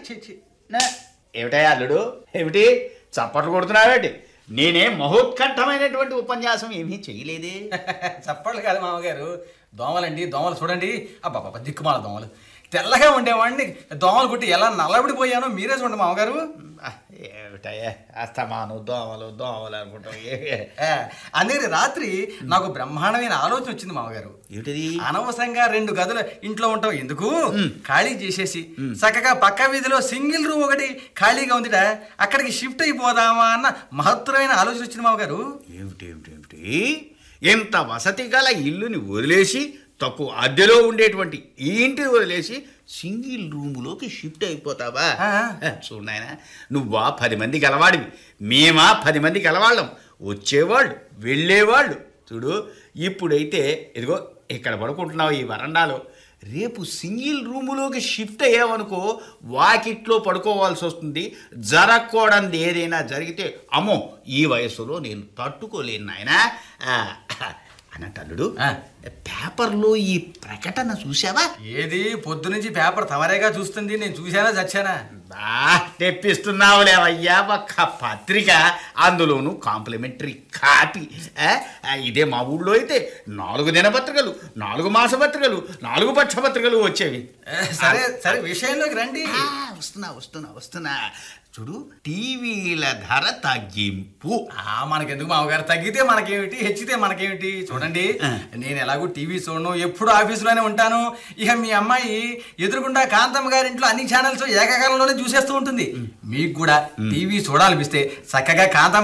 చి చి నా, ఏమిటయ్యా అల్లుడు ఏమిటి చప్పట్లు కొడుతున్నావేటి నేనే మహోత్కంఠమైనటువంటి ఉపన్యాసం ఏమీ చేయలేదే చప్పట్లు కాదు మామగారు దోమలండి దోమలు చూడండి అబ్బాబా దిక్కుమాల దోమలు తెల్లగా ఉండేవాడిని దోమలు కుట్టి ఎలా నల్లబడిపోయానో మీరే చూడండి మామగారు ఆ, ఏమిటయ్యా అస్తమాను దోమలు దోమలు అనుకుంటాం ఏ- ఆ, అందుకని రాత్రి నాకు బ్రహ్మాండమైన ఆలోచన వచ్చింది మామగారు ఏమిటిది అనవసరంగా రెండు గదులు ఇంట్లో ఉంటాం ఎందుకు ఖాళీ చేసేసి చక్కగా పక్క వీధిలో సింగిల్ రూమ్ ఒకటి ఖాళీగా ఉందిట అక్కడికి షిఫ్ట్ అయిపోదామా అన్న మహత్తరమైన ఆలోచన వచ్చింది మామగారు ఏమిటి ఏమిటి ఏమిటి ఇంత వసతి గల ఇల్లుని వదిలేసి తక్కువ అద్దెలో ఉండేటువంటి ఈ ఇంటిని వదిలేసి సింగిల్ రూములోకి షిఫ్ట్ అయిపోతావా ఆ. చూడు నాయన నువ్వా పది మంది గలవాడివి మేమా పది మంది గలవాళ్ళం వచ్చేవాళ్ళు వెళ్ళేవాళ్ళు చూడు ఇప్పుడైతే ఇదిగో ఇక్కడ పడుకుంటున్నావు ఈ వరండాలో రేపు సింగిల్ రూములోకి షిఫ్ట్ అయ్యావనుకో వాకిట్లో పడుకోవాల్సి వస్తుంది జరగకూడదు ఏదైనా జరిగితే అమ్మో ఈ వయసులో నేను తట్టుకోలేను నాయనా ఆ, అన్నట్టు అల్లుడు ఆ. పేపర్లో ఈ ప్రకటన చూసావా ఏది పొద్దు నుంచి పేపర్ తమరేగా చూస్తుంది నేను చూశానా చచ్చానా బా తెప్పిస్తున్నావులేవయ్యా ఒక్క పత్రిక అందులోను కాంప్లిమెంటరీ కాపీ ఆ, ఆ, ఇదే మా ఊళ్ళో అయితే నాలుగు దినపత్రికలు నాలుగు మాసపత్రికలు నాలుగు పక్షపత్రికలు వచ్చేవి ఏ, సరే సరే విషయంలోకి రండి ఆ, వస్తున్నా వస్తున్నా వస్తున్నా చూడు టీవీల ధర తగ్గింపు ఆ మనకెందుకు మామగారు తగ్గితే మనకేమిటి హెచ్చితే మనకేమిటి చూడండి నేను ఎలాగో టీవీ చూడను ఎప్పుడు ఆఫీసులోనే ఉంటాను ఇక మీ అమ్మాయి ఎదురుకుండా కాంతమ్మ గారి ఇంట్లో అన్ని ఛానల్స్ ఏకకాలంలోనే చూసేస్తూ ఉంటుంది మీకు కూడా టీవీ చూడాలనిపిస్తే చక్కగా కాంతమ్మ